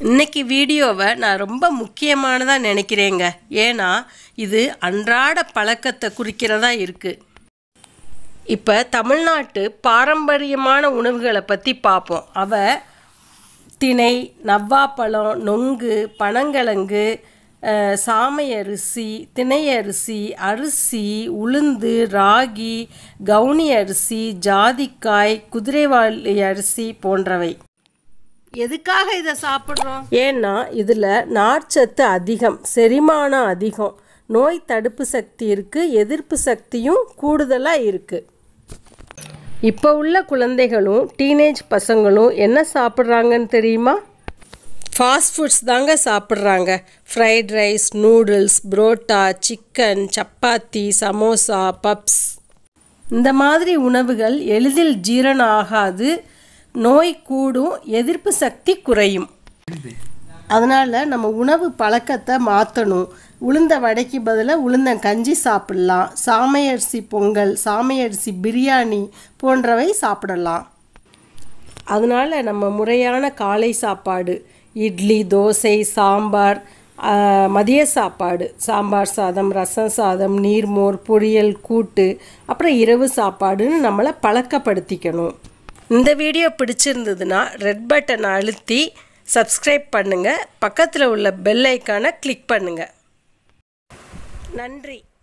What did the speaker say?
இன்னைக்கு வீடியோவை நான் ரொம்ப முக்கியமானதாக நினைக்கிறேங்க ஏன்னா இது அன்றாட பழக்கத்தை குறிக்கிறதா இருக்குது இப்போ தமிழ்நாட்டு பாரம்பரியமான உணவுகளை பற்றி பார்ப்போம் அவ திணை நவ்வாப்பழம் நொங்கு பனங்கிழங்கு அஹ், சாமை அரிசி திணை அரிசி அரிசி உளுந்து ராகி கவுனி அரிசி ஜாதிக்காய் குதிரைவாலி அரிசி போன்றவை எதுக்காக இதை சாப்பிட்றோம் ஏன்னா இதில் நார்ச்சத்து அதிகம் செரிமானம் அதிகம் நோய் தடுப்பு சக்தி இருக்குது எதிர்ப்பு சக்தியும் கூடுதலாக இருக்குது இப்போ உள்ள குழந்தைகளும் டீனேஜ் பசங்களும் என்ன சாப்பிட்றாங்கன்னு தெரியுமா ஃபாஸ்ட் ஃபுட்ஸ் தாங்க சாப்பிட்றாங்க fried rice noodles parotta chicken chapati samosa puffs இந்த மாதிரி உணவுகள் எளிதில் ஜீரணம் ஆகாது நோய் கூடும் எதிர்ப்பு சக்தி குறையும் அதனால் நம்ம உணவு பழக்கத்தை மாற்றணும் உளுந்த வடைக்கு பதிலாக உளுந்தன் கஞ்சி சாப்பிடலாம் சாமையரிசி பொங்கல் சாமையரிசி பிரியாணி போன்றவை சாப்பிடலாம் அதனால் நம்ம முறையான காலை சாப்பாடு இட்லி தோசை சாம்பார் ஆ, மதிய சாப்பாடு சாம்பார் சாதம் ரசம் சாதம் நீர்மோர் பொரியல் கூட்டு அப்புறம் இரவு சாப்பாடுன்னு நம்மளை பழக்கப்படுத்திக்கணும் இந்த வீடியோ பிடிச்சிருந்ததுன்னா ரெட் பட்டனை அழுத்தி சப்ஸ்கிரைப் பண்ணுங்கள் பக்கத்தில் உள்ள பெல் ஐக்கானை கிளிக் பண்ணுங்கள் நன்றி